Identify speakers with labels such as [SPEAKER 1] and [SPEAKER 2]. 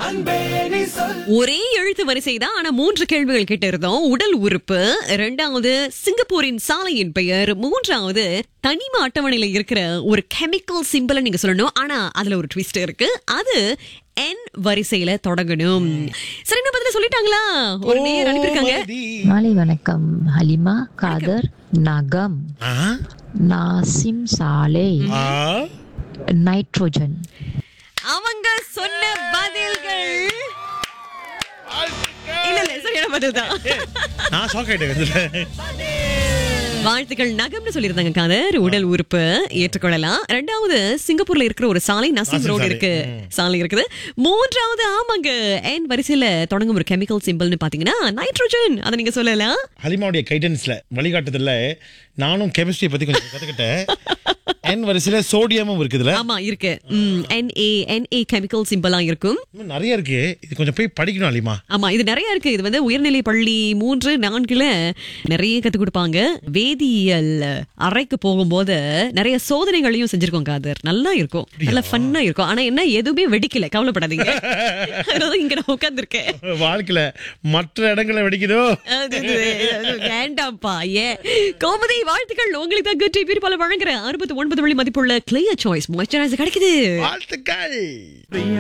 [SPEAKER 1] ஒரே எழுத்து வரிசை தான் ஆனா மூன்று கேள்விகள் கிட்ட இருந்தோம் உடல் உறுப்பு இரண்டாவது சிங்கப்பூரின் சாலையின் பெயர் மூன்றாவது தனிம அட்டவணையில இருக்கிற ஒரு கெமிக்கல் சிம்பிளை நீங்க சொல்லணும் ஆனா அதுல ஒரு ட்விஸ்ட் இருக்கு அது என் வரிசையில தொடங்கணும் சரி என்ன பதில சொல்லிட்டாங்களா ஒரு நேர் அனுப்பியிருக்காங்க
[SPEAKER 2] மாலை வணக்கம் ஹலிமா காதர் நகம்
[SPEAKER 3] ஆ?
[SPEAKER 2] நாசிம் சாலே
[SPEAKER 3] ஆ?
[SPEAKER 2] நைட்ரோஜன்
[SPEAKER 1] அவங்க சொன்ன பதில்கள் இல்ல இல்ல சரியான பதில் தான்
[SPEAKER 3] நான் ஷாக் ஆயிட்டேன் இதுல.
[SPEAKER 1] வாழ்த்துக்கள் நகம்னு சொல்லியிருந்தாங்க காதர் உடல் உறுப்பு ஏற்றுக்கொள்ளலாம் ரெண்டாவது சிங்கப்பூர்ல இருக்கிற ஒரு சாலை நசீம்
[SPEAKER 3] நசீம்
[SPEAKER 1] ரோடு
[SPEAKER 3] சாலை.
[SPEAKER 1] இருக்கு சாலை இருக்குது மூன்றாவது ஆமாங்க என் வரிசையில தொடங்கும் ஒரு கெமிக்கல் சிம்பிள்னு பாத்தீங்கன்னா நைட்ரோஜன் அதை நீங்க சொல்லலாம்
[SPEAKER 3] ஹலிமாவுடைய கைடன்ஸ்ல வழிகாட்டுதல்ல நானும் கெமிஸ்ட்ரி பத்தி கொஞ்சம் கத்துக்கிட்டேன் என் வரிசையில சோடியமும் இருக்குதுல
[SPEAKER 1] ஆமா இருக்கு என்ஏ என்ஏ கெமிக்கல் சிம்பிளா இருக்கும்
[SPEAKER 3] இன்னும் நிறைய இருக்கு இது கொஞ்சம் போய் படிக்கணும் ஹலிமா
[SPEAKER 1] ஆமா இது நிறைய இருக்கு இது வந்து உயர்நிலை பள்ளி மூன்று நான்குல நிறைய கத்து கொடுப்பாங்க வேதியியல் அறைக்கு போகும்போது நிறைய சோதனைகளையும் செஞ்சிருக்கோம் காதர் நல்லா இருக்கும் நல்லா ஃபன்னா இருக்கும் ஆனா என்ன எதுவுமே வெடிக்கல கவலைப்படாதீங்க அதனால இங்க நான் உட்கார்ந்திருக்கேன்
[SPEAKER 3] வாழ்க்கையில மற்ற இடங்களை வெடிக்குதோ
[SPEAKER 1] அது, அது, அது வேண்டாம்ப்பா ஏ கோமதி வாழ்த்துக்கள் உங்களுக்கு தான் குட்டி பிரிப்பால வழங்குற அறுபத்தி ஒன்பது வழி மதிப்புள்ள கிளியர் சாய்ஸ் மாய்ஸ்சரைசர் கிடைக்குது
[SPEAKER 3] வாழ்த்துக்கள்